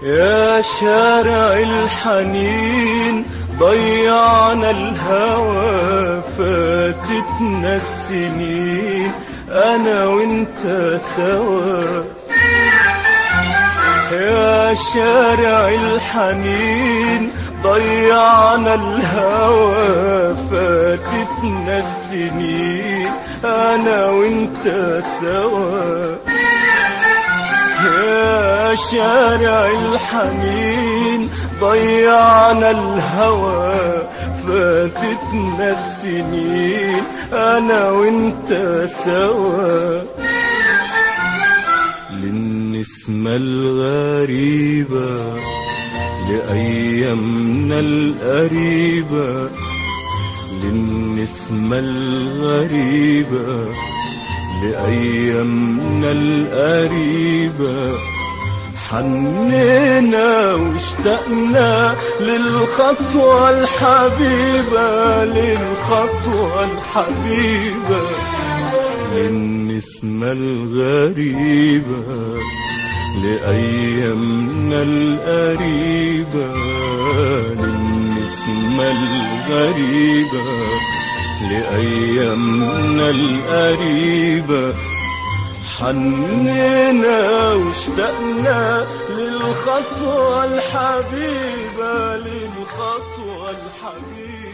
يا شارع الحنين ضيعنا الهوى فاتتنا السنين انا وانت سوا يا شارع الحنين ضيعنا الهوى فاتتنا السنين انا وانت سوا يا شارع الحنين ضيعنا الهوى فاتتنا السنين انا وانت سوا للنسمة الغريبة لأيامنا القريبة للنسمة الغريبة لأيامنا القريبة حنينا واشتقنا للخطوة الحبيبة للخطوة الحبيبة للنسمة الغريبة لأيامنا القريبة للنسمة الغريبة لأيامنا القريبة حنينا واشتقنا للخطوة الحبيبة للخطوة الحبيبة